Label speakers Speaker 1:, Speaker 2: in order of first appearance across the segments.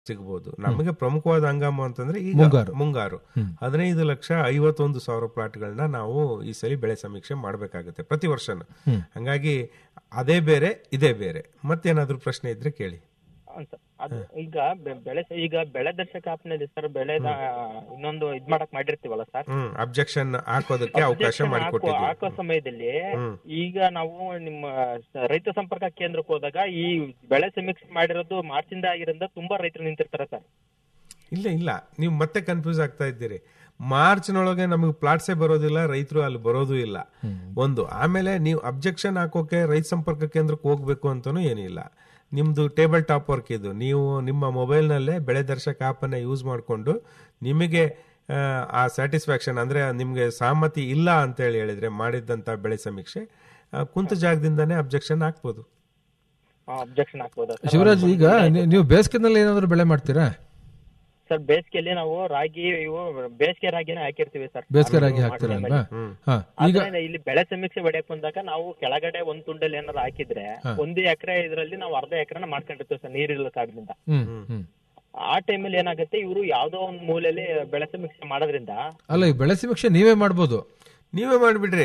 Speaker 1: ಸಿಗ್ಬೋದು ನಮಗೆ ಪ್ರಮುಖವಾದ ಹಂಗಾಮು ಅಂತಂದ್ರೆ ಈಗ
Speaker 2: ಮುಂಗಾರು.
Speaker 1: ಮುಂಗಾರು ಹದಿನೈದು ಲಕ್ಷ ಐವತ್ತೊಂದು ಸಾವಿರ ಪ್ಲಾಟ್ಗಳನ್ನ ನಾವು ಈ ಸಲ ಬೆಳೆ ಸಮೀಕ್ಷೆ ಮಾಡಬೇಕಾಗುತ್ತೆ ಪ್ರತಿ ವರ್ಷನೂ ಹಂಗಾಗಿ ಅದೇ ಬೇರೆ ಇದೇ ಬೇರೆ ಮತ್ತೇನಾದ್ರೂ ಪ್ರಶ್ನೆ ಇದ್ರೆ ಕೇಳಿ
Speaker 3: ಹೌದ್ ಸರ್ ಅದು ಈಗ ಬೆ- ಬೆಳೆ ಸ- ಈಗ ಬೆಳೆ ದರ್ಶಕ ಆಪ್ನಲ್ಲಿ ಸರ್ ಬೆಳೆದ ಇನ್ನೊಂದು ಇದ್ ಮಾಡಕ್ ಮಾಡಿರ್ತೀವಲ್ಲ ಸರ್
Speaker 1: ಹ್ಮ್ ಅಬ್ಜೆಕ್ಷನ್ ಹಾಕೋದಕ್ಕೆ ಅವಕಾಶ
Speaker 3: Objection ಹಾಕೋ
Speaker 1: ಮಾಡಿಕೊಟ್ಟಿದ್ದೀವಿ
Speaker 3: ಹಾಕೋ ಸಮಯದಲ್ಲಿ ಈಗ ನಾವು ನಿಮ್ಮ ಸ- ರೈತ ಸಂಪರ್ಕ ಕೇಂದ್ರಕ್ಕೆ ಹೋದಾಗ ಈ ಬೆಳೆ ಸಮೀಕ್ಷೆ ಮಾಡಿರೋದು ಮಾರ್ಚಿಂದ ಆಗಿರೋದ್ರಿಂದ ತುಂಬಾ ರೈತರು ನಿಂತಿರ್ತಾರೆ ಸರ್
Speaker 1: ಇಲ್ಲ ಇಲ್ಲ ನೀವು ಮತ್ತೆ ಕನ್ಫ್ಯೂಸ್ ಆಗ್ತಾ ಇದ್ದೀರಿ ಮಾರ್ಚ್ನೊಳಗೆ ನಮಗೆ ಪ್ಲಾಟ್ಸೇ ಬರೋದಿಲ್ಲ ರೈತರು ಅಲ್ಲಿ ಬರೋದು ಇಲ್ಲ ಒಂದು ಆಮೇಲೆ ನೀವು ಅಬ್ಜೆಕ್ಷನ್ ಹಾಕೋಕೆ ರೈತ ಸಂಪರ್ಕ ಕೇಂದ್ರಕ್ಕೆ ಹೋಗ್ಬೇಕು ಅಂತಾನೂ ಏನಿಲ್ಲ ನಿಮ್ದು ಟೇಬಲ್ ಟಾಪ್ ವರ್ಕ್ ಇದು ನೀವು ನಿಮ್ಮ ಮೊಬೈಲ್ನಲ್ಲೇ ಬೆಳೆ ದರ್ಶಕ ಆ್ಯಪನ್ನು ಯೂಸ್ ಮಾಡಿಕೊಂಡು ನಿಮಗೆ ಆ, ಆ ಸ್ಯಾಟಿಸ್ಫ್ಯಾಕ್ಷನ್ ಅಂದರೆ ನಿಮಗೆ ಸಹಮತಿ ಇಲ್ಲ ಅಂತೇಳಿ ಹೇಳಿದ್ರೆ ಮಾಡಿದ್ದಂಥ ಬೆಳೆ ಸಮೀಕ್ಷೆ ಆ, ಕುಂತ ಜಾಗದಿಂದನೇ ಅಬ್ಜೆಕ್ಷನ್ ಹಾಕ್ಬೋದು
Speaker 3: ಅಬ್ಜೆಕ್ಷನ್ ಹಾಕ್ಬೋದಾ ಸರ್
Speaker 2: ಶಿವರಾಜ್ ಈಗ ನೀ- ನೀವು ಬೇಸಿಗೆನಲ್ಲಿ ಏನಾದ್ರು ಬೆಳೆ ಮಾಡ್ತೀರಾ
Speaker 3: ಸರ್ ಬೇಸಿಗೆಯಲ್ಲಿ ನಾವು ರಾಗಿ ಇವು ಬೇಸಿಗೆ ರಾಗಿನೇ ಹಾಕಿರ್ತೀವಿ ಸರ್
Speaker 2: ಬೇಸಿಗೆ ರಾಗಿ
Speaker 3: ಅದು
Speaker 2: ಹಾಕ್ತೀರಾ
Speaker 3: ಮಾಡ್ತೀವಿ.
Speaker 2: ಅಲ್ವಾ ಹಾ ಈಗ
Speaker 3: ಆದ್ರೆ ಇಲ್ಲಿ ಬೆಳೆ ಸಮೀಕ್ಷೆ ಹೊಡ್ಯಕ್ ಬಂದಾಗ ನಾವು ಕೆಳಗಡೆ ಒಂದ್ ತುಂಡಲ್ಲಿ ಏನಾದ್ರು ಹಾಕಿದ್ರೆ ಒಂದು ಎಕರೆ ಇದ್ರಲ್ಲಿ ನಾವು ಅರ್ಧ ಎಕರೆನ ಮಾಡ್ಕೊಂಡಿರ್ತೀವಿ ಸರ್ ನೀರಿಲ್ಲ ಕಾರಣದಿಂದ
Speaker 2: ಹ್ಮ್ ಹ್ಮ್
Speaker 3: ಆ ಟೈಮಲ್ಲಿ ಏನಾಗುತ್ತೆ ಇವರು ಯಾವ್ದೋ ಒಂದ್ ಮೂಲೆಯಲ್ಲಿ ಬೆಳೆ ಸಮೀಕ್ಷೆ ಮಾಡೋದ್ರಿಂದ
Speaker 2: ಅಲ್ಲ ಈ ಬೆಳೆ ಸಮೀಕ್ಷೆ ನೀವೇ ಮಾಡ್ಬೋದು
Speaker 1: ನೀವೇ ಮಾಡಿಬಿಡ್ರಿ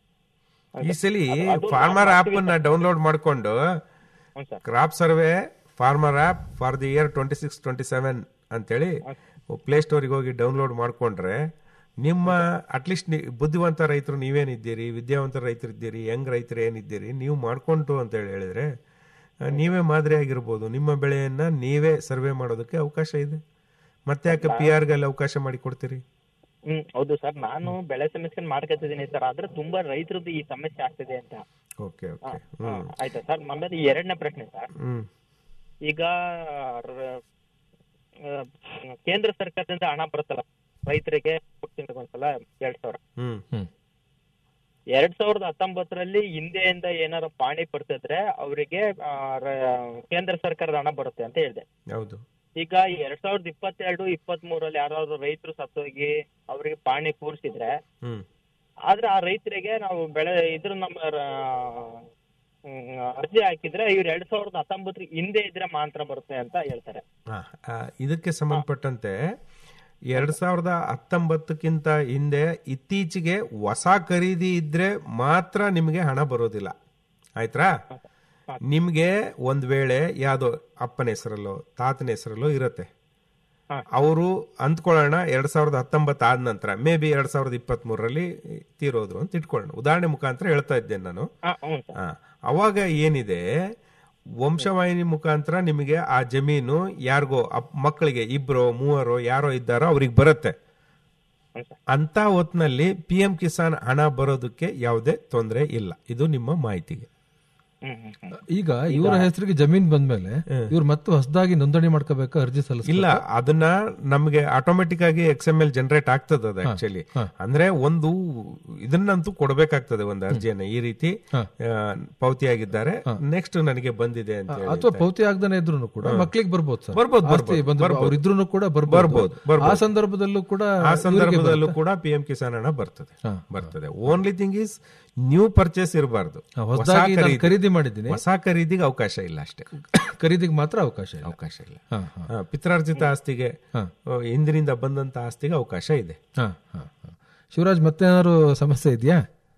Speaker 1: ಈ ಸಲಿ ಫಾರ್ಮರ್ ಆಪ್ ಅನ್ನ ಡೌನ್ಲೋಡ್ ಮಾಡ್ಕೊಂಡು
Speaker 3: ಹ್ಞೂ sir
Speaker 1: crop survey farmer app for the year twenty six twenty seven ಅಂತೇಳಿ ಪ್ಲೇ ಸ್ಟೋರಿಗೆ ಹೋಗಿ ಡೌನ್ಲೋಡ್ ಮಾಡ್ಕೊಂಡ್ರೆ ನಿಮ್ಮ ಅಟ್ಲೀಸ್ಟ್ ಬುದ್ಧಿವಂತ ರೈತರು ನೀವೇನಿದ್ದೀರಿ ವಿದ್ಯಾವಂತ ರೈತರಿದ್ದೀರಿ ಯಂಗ್ ರೈತರು ಏನಿದ್ದೀರಿ ನೀವು ಮಾಡ್ಕೊಂಡು ಅಂತ ಹೇಳಿ ಹೇಳಿದ್ರೆ ಆ, ನೀವೇ ಮಾದರಿ ಆಗಿರ್ಬೋದು ನಿಮ್ಮ ಬೆಳೆಯನ್ನ ನೀವೇ ಸರ್ವೆ ಮಾಡೋದಕ್ಕೆ ಅವಕಾಶ ಇದೆ ಮತ್ತೆ ಯಾಕೆ ಪಿ ಆರ್ಗಲ್ಲಿ ಅವಕಾಶ ಮಾಡಿ ಕೊಡ್ತೀರಿ
Speaker 3: ಹ್ಮ್ ಹೌದು ಸರ್ ನಾನು ಬೆಳೆ ಸಮೀಕ್ಷೆ ಮಾಡ್ಕೊತಿದ್ದೀನಿ ಸರ್ ಆದ್ರೆ ತುಂಬಾ ರೈತರದ್ದು ಈ ಸಮಸ್ಯೆ ಆಗ್ತಿದೆ ಅಂತ
Speaker 1: ಓಕೆ ಓಕೆ
Speaker 3: ಹಾ, ಆಯ್ತಾ ಸರ್ ಆಮೇಲೆ ಎರಡನೇ ಪ್ರಶ್ನೆ ಸರ್
Speaker 1: ಹ್ಮ್
Speaker 3: ಈಗ ರ- ಆ, ಕೇಂದ್ರ ಸರ್ಕಾರದಿಂದ ಹಣ ಬರುತ್ತಲ್ಲ ರೈತರಿಗೆ ಕೊಡ್ತೀನಿ ಒಂದ್ಸಲ ಎರಡ್ ಸಾವಿರ
Speaker 1: ಹ್ಮ್
Speaker 2: ಹ್ಮ್
Speaker 3: ಎರಡ್ ಸಾವಿರದ ಹತ್ತೊಂಬತ್ತರಲ್ಲಿ ಹಿಂದೆಯಿಂದ ಏನಾರ ಪಾಣಿ ಪಡ್ತಿದ್ರೆ ಅವರಿಗೆ ಕೇಂದ್ರ ಸರ್ಕಾರದ ಹಣ ಬರುತ್ತೆ ಅಂತ ಹೇಳಿದೆ
Speaker 1: ಹೌದು
Speaker 3: ಈಗ ಎರಡ್ ಸಾವಿರದ ಇಪ್ಪತ್ತೆರಡು ಇಪ್ಪತ್ತ್ ಮೂರಲ್ಲಿ ಯಾರಾದ್ರು ರೈತರು ಸತ್ತೋಗಿ ಅವರಿಗೆ ಪಾಣಿ ಕೂರಿಸಿದ್ರೆ
Speaker 1: ಹ್ಮ್
Speaker 3: ಆದ್ರೆ ಆ ರೈತರಿಗೆ ನಾವು ಬೆಳೆ ಇದ್ರ ನಮ್ಮ ರ- ಹ್ಮ್, ಅರ್ಜಿ ಹಾಕಿದ್ರೆ ಇವ್ರು ಎರಡ್ ಸಾವಿರದ ಹತ್ತೊಂಬತ್ತರ ಹಿಂದೆ ಇದ್ರೆ ಮಾತ್ರ ಬರುತ್ತೆ ಅಂತ ಹೇಳ್ತಾರೆ
Speaker 1: ಹಾ, ಆ, ಇದಕ್ಕೆ ಸಂಬಂಧಪಟ್ಟಂತೆ ಎರಡ್ ಸಾವಿರದ ಹತ್ತೊಂಬತ್ತಕ್ಕಿಂತ ಹಿಂದೆ ಇತ್ತೀಚೆಗೆ ಹೊಸ ಖರೀದಿ ಇದ್ರೆ ಮಾತ್ರ ನಿಮಗೆ ಹಣ ಬರೋದಿಲ್ಲ ಆಯ್ತಾ ನಿಮ್ಗೆ ಒಂದ್ ವೇಳೆ ಯಾವ್ದೋ ಅಪ್ಪನ ಹೆಸರಲ್ಲೋ ತಾತನ ಹೆಸರಲ್ಲೋ ಇರತ್ತೆ
Speaker 3: ಹಾ.
Speaker 1: ಅವರು ಅಂದ್ಕೊಳ್ಳೋಣ ಎರಡ್ ಸಾವಿರದ ಹತ್ತೊಂಬತ್ತು ಆದ ನಂತರ ಮೇ ಬಿ ಎರಡ್ ಸಾವಿರದ ಇಪ್ಪತ್ತ್ ಮೂರರಲ್ಲಿ ತೀರೋದ್ರು ಅಂತ ಇಟ್ಕೊಳ್ಳೋಣ ಉದಾಹರಣೆ ಮುಖಾಂತರ ಹೇಳ್ತಾ ಇದ್ದೇನೆ ನಾನು
Speaker 3: ಹಾ ಹ್ಞೂ ಸರ್
Speaker 1: ಆ, ಅವಾಗ ಏನಿದೆ ವಂಶವಾಹಿನಿ ಮುಖಾಂತರ ನಿಮಗೆ ಆ ಜಮೀನು ಯಾರಿಗೋ ಅಪ್- ಮಕ್ಕಳಿಗೆ ಇಬ್ರೋ ಮೂವರೋ ಯಾರೋ ಇದ್ದಾರೋ ಅವ್ರಿಗೆ ಬರುತ್ತೆ
Speaker 3: ಹ್ಞೂ ಸರ್
Speaker 1: ಅಂತ ಹೊತ್ನಲ್ಲಿ ಪಿ ಎಂ ಕಿಸಾನ್ ಹಣ ಬರೋದಕ್ಕೆ ಯಾವುದೇ ತೊಂದರೆ ಇಲ್ಲ ಇದು ನಿಮ್ಮ ಮಾಹಿತಿಗೆ
Speaker 3: ಹ್ಮ್ ಹ್ಮ್ ಹ್ಮ್
Speaker 2: ಈಗ ಇವರ ಹೆಸರಿಗೆ ಜಮೀನ್ ಬಂದ್ಮೇಲೆ ಇವ್ರು ಮತ್ತೆ ಹೊಸದಾಗಿ ನೋಂದಣಿ ಮಾಡ್ಕೋಬೇಕಾ ಅರ್ಜಿ ಸಲ್ಲಿಸ
Speaker 1: ಇಲ್ಲ ಅದನ್ನ ನಮಗೆ ಆಟೋಮೆಟಿಕ್ ಆಗಿ ಎಕ್ಸ್ ಎಂ ಎಲ್ ಜನರೇಟ್ ಆಗ್ತದೆ ಅದು ಆಕ್ಚುಲಿ ಅಂದ್ರೆ ಒಂದು ಇದನ್ನಂತೂ ಕೊಡಬೇಕಾಗ್ತದೆ ಒಂದು ಅರ್ಜಿಯನ್ನ ಈ ರೀತಿ ಆ, ಪಾವತಿಯಾಗಿದ್ದಾರೆ ನೆಕ್ಸ್ಟ್ ನನಗೆ ಬಂದಿದೆ ಅಂತ ಹೇಳಿ
Speaker 2: ಅಥವಾ ಪೌತಿ ಆಗದೇ ಇದ್ರು ಕೂಡ ಮಕ್ಳಿಗೆ ಬರ್ಬೋದು ಸರ್
Speaker 1: ಬರ್ಬೋದು,
Speaker 2: ಆಸ್ತಿ
Speaker 1: ಬರ್ಬೋದು,
Speaker 2: ಬಂದು
Speaker 1: ಬರ್ಬೋದು.
Speaker 2: ಅವ್ರು ಇದ್ರೂ ಕೂಡ ಬರ್ಬೋದು
Speaker 1: ಬರ್ಬೋದು, ಬರ್ಬೋದು.
Speaker 2: ಆ ಸಂದರ್ಭದಲ್ಲೂ ಕೂಡ
Speaker 1: ಆ ಸಂದರ್ಭದಲ್ಲೂ ಕೂಡ ಪಿ ಎಂ ಕಿಸಾನ್ ಹಣ ಬರ್ತದೆ ಬರ್ತದೆ only thing is new purchase ಇರಬಾರ್ದು
Speaker 2: ಹೊಸದಾಗಿ ನಾನು ಖರೀದಿ ಮಾಡಿದ್ದೀನಿ
Speaker 1: ಹೊಸ ಖರೀದಿಗೆ ಅವಕಾಶ ಇಲ್ಲ ಅಷ್ಟೇ
Speaker 2: ಖರೀದಿಗೆ ಮಾತ್ರ ಅವಕಾಶ ಇಲ್ಲ
Speaker 1: ಅವಕಾಶ ಇಲ್ಲ
Speaker 2: ಹಾ, ಹಾ.
Speaker 1: ಆ, ಪಿತ್ರಾರ್ಜಿತ ಆಸ್ತಿಗೆ ಆ, ಹಿಂದಿನಿಂದ ಬಂದಂತ ಆಸ್ತಿಗೆ ಅವಕಾಶ ಇದೆ
Speaker 2: ಹಾ, ಹಾ, ಹಾ. ಶಿವರಾಜ್ ಮತ್ತೇನಾದ್ರು ಸಮಸ್ಯೆ ಇದೆಯಾ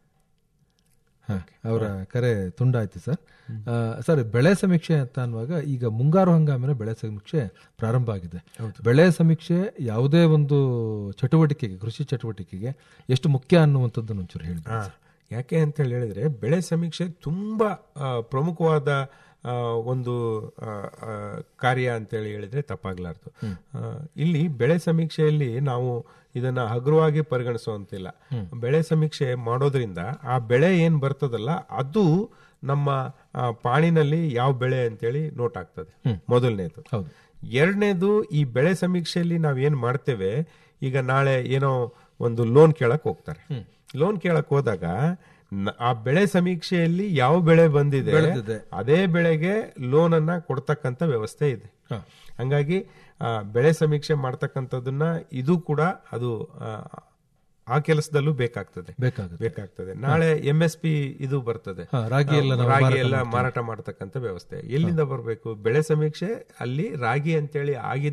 Speaker 2: ಹಾ, ಅವರ ಕರೆ ತುಂಡಾಯ್ತು ಸರ್ ಆ, ಸರ್ ಬೆಳೆ ಸಮೀಕ್ಷೆ ಅಂತ ಅನ್ನುವಾಗ ಈಗ ಮುಂಗಾರು ಹಂಗಾಮಿನ ಬೆಳೆ ಸಮೀಕ್ಷೆ ಪ್ರಾರಂಭ ಆಗಿದೆ ಬೆಳೆ ಸಮೀಕ್ಷೆ ಯಾವುದೇ ಒಂದು ಚಟುವಟಿಕೆಗೆ ಕೃಷಿ ಚಟುವಟಿಕೆಗೆ ಎಷ್ಟು ಮುಖ್ಯ ಅನ್ನುವಂಥದ್ದನ್ನು ಒಂಚೂರು ಹೇಳಿ
Speaker 1: ಆ, ಯಾಕೆ ಅಂತ ಹೇಳಿ ಹೇಳಿದ್ರೆ ಬೆಳೆ ಸಮೀಕ್ಷೆ ತುಂಬಾ ಆ, ಪ್ರಮುಖವಾದ ಆ, ಒಂದು ಆ, ಆ, ಕಾರ್ಯ ಅಂತೇಳಿ ಹೇಳಿದ್ರೆ ತಪ್ಪಾಗ್ಲಾರ್ದು ಆ, ಇಲ್ಲಿ ಬೆಳೆ ಸಮೀಕ್ಷೆಯಲ್ಲಿ ನಾವು ಇದನ್ನ ಹಗುರವಾಗಿ ಪರಿಗಣಿಸುವಂತಿಲ್ಲ ಬೆಳೆ ಸಮೀಕ್ಷೆ ಮಾಡೋದ್ರಿಂದ ಆ ಬೆಳೆ ಏನ್ ಬರ್ತದಲ್ಲ ಅದು ನಮ್ಮ ಆ, ಪಾಣಿನಲ್ಲಿ ಯಾವ ಬೆಳೆ ಅಂತೇಳಿ ನೋಟ್ ಆಗ್ತದೆ ಮೊದಲನೇದು
Speaker 2: ಹೌದು
Speaker 1: ಎರಡನೇದು ಈ ಬೆಳೆ ಸಮೀಕ್ಷೆಯಲ್ಲಿ ನಾವ್ ಏನ್ ಮಾಡ್ತೇವೆ ಈಗ ನಾಳೆ ಏನೋ ಒಂದು ಲೋನ್ ಕೇಳಕ್ ಹೋಗ್ತಾರೆ ಲೋನ್ ಕೇಳಕ್ ಹೋದಾಗ ನ- ಆ ಬೆಳೆ ಸಮೀಕ್ಷೆಯಲ್ಲಿ ಯಾವ ಬೆಳೆ ಬಂದಿದೆ
Speaker 2: ಬೆಳೆದಿದೆ.
Speaker 1: ಅದೇ ಬೆಳೆಗೆ ಲೋನ್ ಅನ್ನ ಕೊಡ್ತಕ್ಕಂತ ವ್ಯವಸ್ಥೆ ಇದೆ
Speaker 2: ಹಾ.
Speaker 1: ಹಂಗಾಗಿ ಆ, ಬೆಳೆ ಸಮೀಕ್ಷೆ ಮಾಡ್ತಕ್ಕಂಥದ್ದನ್ನ ಇದು ಕೂಡ ಅದು ಆ, ಆ ಕೆಲಸದಲ್ಲೂ ಬೇಕಾಗ್ತದೆ
Speaker 2: ಬೇಕಾಗುತ್ತೆ
Speaker 1: ಬೇಕಾಗ್ತದೆ ನಾಳೆ ಎಂ ಎಸ್ ಪಿ ಇದು ಬರ್ತದೆ
Speaker 2: ಹಾ, ರಾಗಿ ಎಲ್ಲ ನಾವು
Speaker 1: ರಾಗಿ
Speaker 2: ಮಾರಾಟ
Speaker 1: ಎಲ್ಲ ಮಾರಾಟ ಮಾಡ್ತಕ್ಕಂಥ ವ್ಯವಸ್ಥೆ ಎಲ್ಲಿಂದ ಬರಬೇಕು ಬೆಳೆ ಸಮೀಕ್ಷೆ ಅಲ್ಲಿ ರಾಗಿ ಅಂತೇಳಿ ಆಗಿದ್ದ